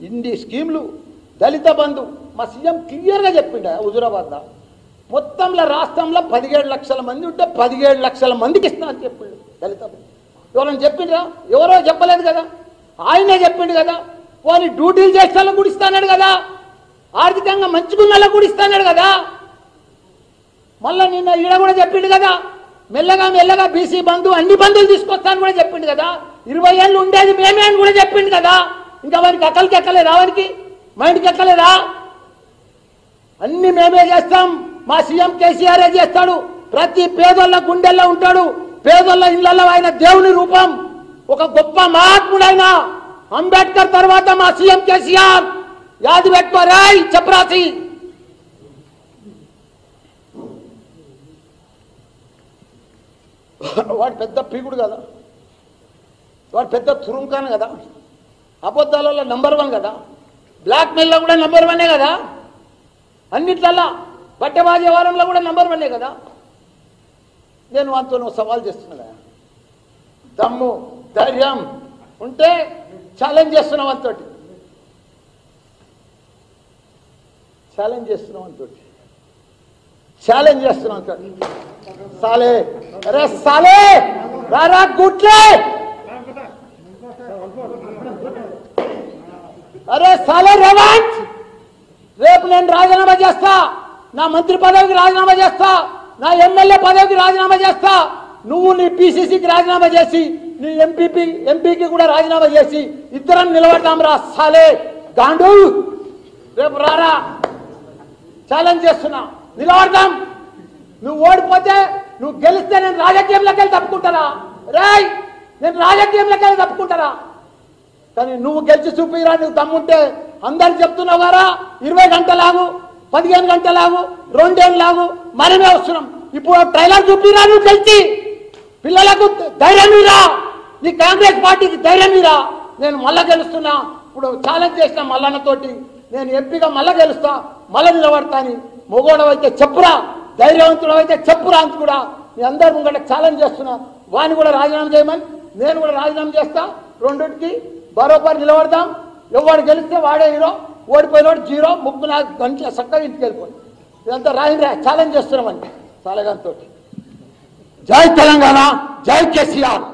ఇన్ని స్కీమ్లు దళిత బంధు మా సీఎం క్లియర్గా చెప్పిండ హుజురాబాద్లో మొత్తంలో రాష్ట్రంలో పదిహేడు లక్షల మంది ఉంటే పదిహేడు లక్షల మందికి ఇస్తా అని చెప్పిండు దళిత బంధు ఎవరైనా చెప్పిండ్రా ఎవరో చెప్పలేదు కదా ఆయనే చెప్పిండు కదా పోనీ డ్యూటీలు చేసిన వాళ్ళకు కూడా ఇస్తాన్నాడు కదా ఆర్థికంగా మంచుకున్న వాళ్ళకు కూడా ఇస్తాన్నాడు కదా మళ్ళా నిన్న ఈడ కూడా చెప్పిండు కదా మెల్లగా మెల్లగా బీసీ బంధు అన్ని బంధువులు తీసుకొస్తాను కూడా చెప్పిండు కదా ఇరవై ఏళ్ళు ఉండేది మేమే అని కూడా చెప్పిండు కదా ఇంకా వారికి అక్కడికి ఎక్కలేదా వారికి మైండ్కి ఎక్కలేదా అన్ని మేమే చేస్తాం మా సీఎం కేసీఆర్ చేస్తాడు ప్రతి పేదోళ్ళ గుండెల్లో ఉంటాడు పేదోళ్ళ ఇళ్లలో ఆయన దేవుని రూపం ఒక గొప్ప మహాత్ముడు ఆయన అంబేద్కర్ తర్వాత మా సీఎం కేసీఆర్ యాది పెట్టుకోరాయ్ చెప్పరాసి వాడు పెద్ద పీకుడు కదా వాడు పెద్ద తురుంకాను కదా అబద్ధాలలో నంబర్ వన్ కదా బ్లాక్ మెయిల్లో కూడా నంబర్ వన్నే కదా అన్నిట్లల్లా బట్టెబాజీ వ్యవహారంలో కూడా నంబర్ వన్నే కదా నేను వాటితో నువ్వు సవాల్ చేస్తున్నా దమ్ము ధైర్యం ఉంటే ఛాలెంజ్ చేస్తున్నావు అంతోటి ఛాలెంజ్ చేస్తున్నావు అంతోటి ఛాలెంజ్ చేస్తున్నావు అంతోటి సాలే అరే సాలే రారా గుట్లే అరే సాలే రేవంత్ రేపు నేను రాజీనామా చేస్తా నా మంత్రి పదవికి రాజీనామా చేస్తా నా ఎమ్మెల్యే పదవికి రాజీనామా చేస్తా నువ్వు నీ పిసిసికి రాజీనామా చేసి నీ ఎంపీపీ ఎంపీకి కూడా రాజీనామా చేసి ఇద్దరం నిలబడదాం రా సాలే గాండు రేపు రారా ఛాలెంజ్ చేస్తున్నా నిలబడదాం నువ్వు ఓడిపోతే నువ్వు గెలిస్తే నేను రాజకీయంలోకి వెళ్ళి తప్పుకుంటారా రేయ్ నేను రాజకీయంలోకి వెళ్ళి తప్పుకుంటారా కానీ నువ్వు గెలిచి చూపిరా నువ్వు దమ్ముంటే అందరు చెప్తున్నావు కదా ఇరవై గంటలాగు పదిహేను గంటలాగు రెండేళ్ళు లాగు మనమే వస్తున్నాం ఇప్పుడు ట్రైలర్ చూపిరా నువ్వు గెలిచి పిల్లలకు ధైర్యం మీరా నీ కాంగ్రెస్ పార్టీకి ధైర్యం మీరా నేను మళ్ళా గెలుస్తున్నా ఇప్పుడు ఛాలెంజ్ చేసిన మల్లన్నతోటి నేను ఎంపీగా మళ్ళా గెలుస్తా మళ్ళా నిలబడతా అని మొగోడవైతే చెప్పురా ధైర్యవంతుడు అయితే చెప్పురా అని కూడా మీ అందరు ముంగట ఛాలెంజ్ చేస్తున్నా వాని కూడా రాజీనామా చేయమని నేను కూడా రాజీనామా చేస్తా రెండింటికి బరోబర్ నిలబడదాం ఎవడు గెలిస్తే వాడే హీరో ఓడిపోయినోడు జీరో ముగ్గు నాలుగు గంటల చక్కగా ఇంటికి వెళ్ళిపోయి ఇదంతా రాయండి ఛాలెంజ్ చేస్తున్నామని సాలగాంతో జై తెలంగాణ జై కేసీఆర్